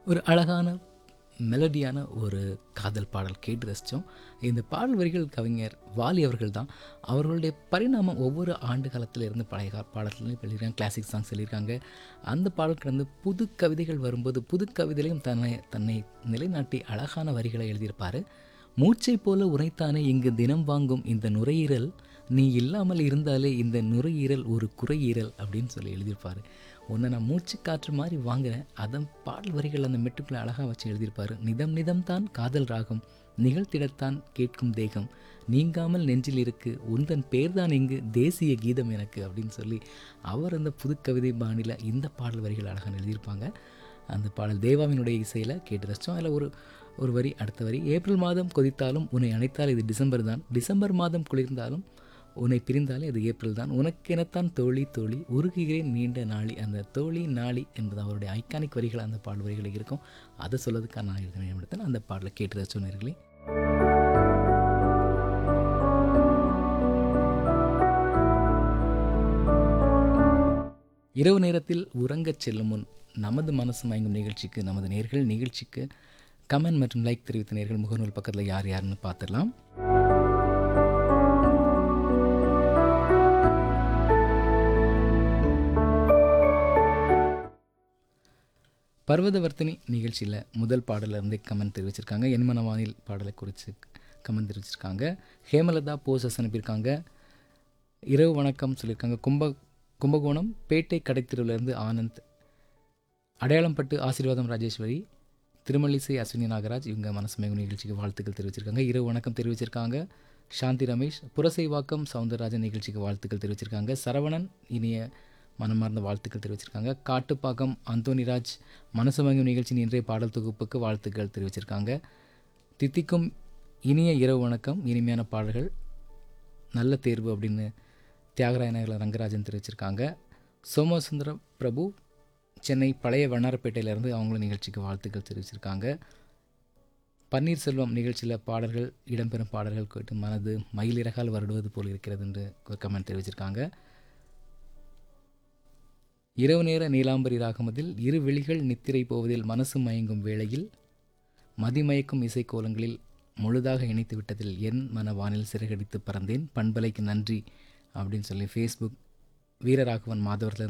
ஒரு அழகான மெலடியான ஒரு காதல் பாடல் கேட்டு ரசித்தோம் இந்த பாடல் வரிகள் கவிஞர் வாலி அவர்கள் தான் அவர்களுடைய பரிணாமம் ஒவ்வொரு ஆண்டு காலத்தில் இருந்து பழைய கா பாடல்களையும் எழுதியிருக்காங்க கிளாசிக் சாங்ஸ் எழுதியிருக்காங்க அந்த பாடல் கடந்து புது கவிதைகள் வரும்போது புது கவிதையிலையும் தன்னை தன்னை நிலைநாட்டி அழகான வரிகளை எழுதியிருப்பார் மூச்சை போல உரைத்தானே இங்கு தினம் வாங்கும் இந்த நுரையீரல் நீ இல்லாமல் இருந்தாலே இந்த நுரையீரல் ஒரு குறையீரல் அப்படின்னு சொல்லி எழுதியிருப்பார் உன்னை நான் மூச்சு காற்று மாதிரி வாங்குறேன் அதன் பாடல் வரிகள் அந்த மெட்டுக்குள்ளே அழகாக வச்சு எழுதியிருப்பார் நிதம் நிதம் தான் காதல் ராகம் நிகழ்த்திடத்தான் கேட்கும் தேகம் நீங்காமல் நெஞ்சில் இருக்கு உந்தன் பேர்தான் இங்கு தேசிய கீதம் எனக்கு அப்படின்னு சொல்லி அவர் அந்த புதுக்கவிதை பாணியில் இந்த பாடல் வரிகள் அழகாக எழுதியிருப்பாங்க அந்த பாடல் தேவாவினுடைய இசையில் கேட்டு ரசித்தோம் அதில் ஒரு ஒரு வரி அடுத்த வரி ஏப்ரல் மாதம் கொதித்தாலும் உன்னை அணைத்தால் இது டிசம்பர் தான் டிசம்பர் மாதம் குளிர்ந்தாலும் உன்னை பிரிந்தாலே அது ஏப்ரல் தான் உனக்கெனத்தான் தோழி தோழி உருகுகிறேன் நீண்ட நாளி அந்த தோழி நாளி என்பது அவருடைய ஐக்கானிக் வரிகள் அந்த பாடல் வரிகளில் இருக்கும் அதை சொல்லதுக்காக நான் எழுதினேன் அந்த பாடலை கேட்டு ரசித்தோம் நேர்களே இரவு நேரத்தில் உறங்கச் செல்லும் முன் நமது மனசு மயங்கும் நிகழ்ச்சிக்கு நமது நேர்கள் நிகழ்ச்சிக்கு கமெண்ட் மற்றும் லைக் தெரிவித்த நேர்கள் முகநூல் பக்கத்தில் யார் யாருன்னு பார்த்துடலாம் பர்வதவர்த்தினி நிகழ்ச்சியில் முதல் பாடலில் இருந்தே கமெண்ட் தெரிவிச்சிருக்காங்க என்மனவானில் பாடலை குறித்து கமெண்ட் தெரிவிச்சிருக்காங்க ஹேமலதா போசஸ் அனுப்பியிருக்காங்க இரவு வணக்கம் சொல்லியிருக்காங்க கும்ப கும்பகோணம் பேட்டை கடைத்தெருவிலேருந்து ஆனந்த் அடையாளம்பட்டு ஆசீர்வாதம் ராஜேஸ்வரி திருமல்லிசை அஸ்வினி நாகராஜ் இவங்க மனசுமேகு நிகழ்ச்சிக்கு வாழ்த்துக்கள் தெரிவிச்சிருக்காங்க இரவு வணக்கம் தெரிவிச்சிருக்காங்க சாந்தி ரமேஷ் புரசைவாக்கம் சவுந்தரராஜன் நிகழ்ச்சிக்கு வாழ்த்துக்கள் தெரிவிச்சிருக்காங்க சரவணன் இனிய மனமார்ந்த வாழ்த்துக்கள் தெரிவிச்சிருக்காங்க காட்டுப்பாக்கம் அந்தோனிராஜ் மனசுமங்கும் நிகழ்ச்சியின் இன்றைய பாடல் தொகுப்புக்கு வாழ்த்துக்கள் தெரிவிச்சிருக்காங்க தித்திக்கும் இனிய இரவு வணக்கம் இனிமையான பாடல்கள் நல்ல தேர்வு அப்படின்னு தியாகராய நகரில் ரங்கராஜன் தெரிவிச்சிருக்காங்க சோமசுந்தர பிரபு சென்னை பழைய வண்ணாரப்பேட்டையிலேருந்து அவங்களும் நிகழ்ச்சிக்கு வாழ்த்துக்கள் தெரிவிச்சிருக்காங்க பன்னீர்செல்வம் நிகழ்ச்சியில் பாடல்கள் இடம்பெறும் பாடல்கள் கேட்டு மனது மயிலிறகால் வருடுவது போல் இருக்கிறது என்று ஒரு கமெண்ட் தெரிவிச்சிருக்காங்க இரவு நேர நீலாம்பரி ராகமதில் இரு விழிகள் நித்திரை போவதில் மனசு மயங்கும் வேளையில் மதிமயக்கும் இசைக்கோலங்களில் முழுதாக இணைத்து விட்டதில் என் மன வானில் சிறகடித்து பறந்தேன் பண்பலைக்கு நன்றி அப்படின்னு சொல்லி ஃபேஸ்புக் வீரராகவன் மாதவர்லேருந்து